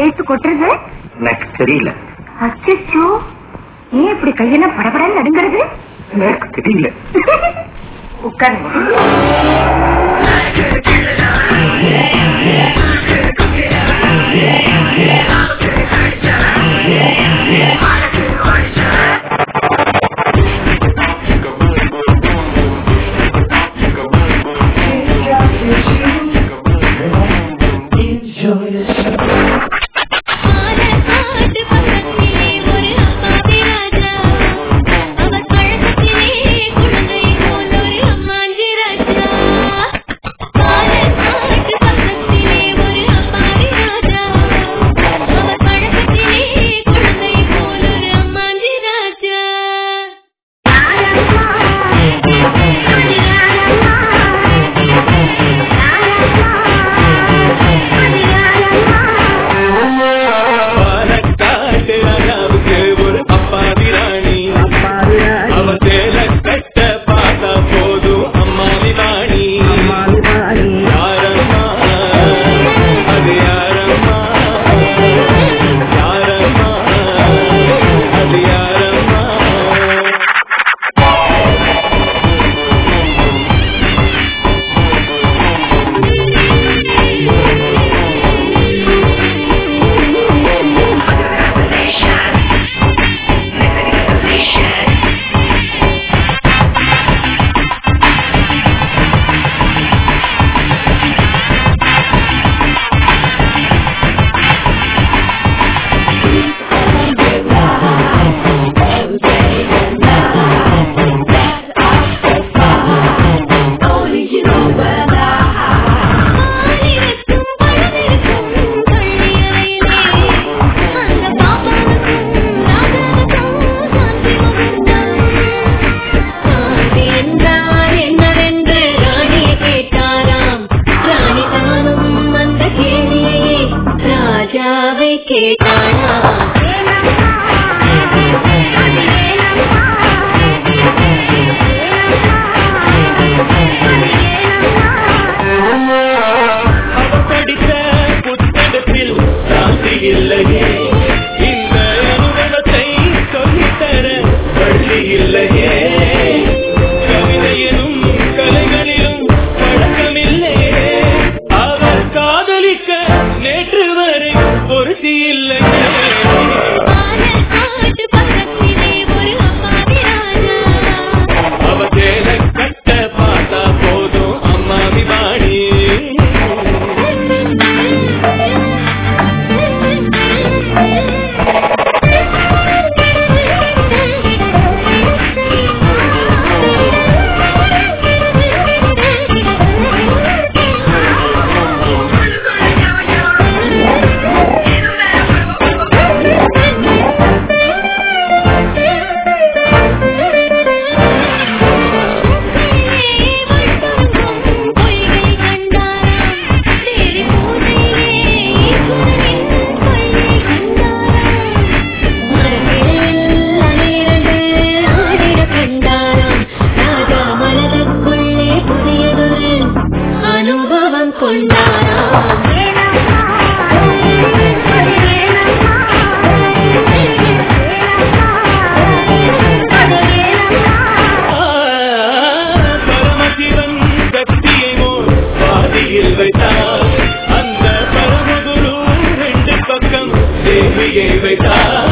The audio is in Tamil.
வேஸ்ட் கொட்டுறது எனக்கு தெரியல அச்சோ ஏன் இப்படி கையெல்லாம் படபடன்னு நடுங்கிறது எனக்கு தெரியல உட்காருங்க பாலக்காட்டு பக்கத்திலே ஒரு அப்பாவி ராஜா அவர் பழக்கத்திலே குழந்தை போல் ஒரு அம்மாஞ்சி ராஜா பாலக்காட்டு பக்கத்திலே ஒரு அப்பாவி ராஜா அவர் பழக்கத்திலே குழந்தை போல் ஒரு அம்மாஞ்சி ராஜா பாலக்காட்டு ராஜாவுக்கு ஒரு அப்பாவி ராணி அவ சேல கட்ட பார்த்தா போதும் அம்மாவி வாணி யாரம்மா அது யாரம்மா யாரம்மா அது யாரம்மா ஆனிருக்கும் பழமிருக்கும் பள்ளியறையிலே அந்த பாப்பாவுக்கும் ராஜாவுக்கும் சாந்தி முகூர்த்தம் சாந்தி என்றால் என்னவென்று ராணியை கேட்டாராம் ராணி தானும் அந்த கேள்வியை ராஜாவை கேட்டாராம் அவ படித்த புத்தகத்தில் சாந்தி இல்லையே இந்த அனுபவத்தை சொல்லித்தர வழி இல்லையே கவிதையிலும் கலைகளிலும் பழக்கமில்லையே அவர் காதலிக்க நேற்று வரை பொருத்தி இல்லையே பாலக்காட்டு பக்கத்திலே ஒரு அப்பாவி ராஜா அவ சேல கட்ட பார்த்தா போதும் அம்மாவி வாணி அனுபவம் கொண்டாராம் பரமசிவன் சக்தியை மோர் பாதியில் வைத்தார் அந்த பரமகுரு ரெண்டு பக்கம் தேவியை வைத்தார்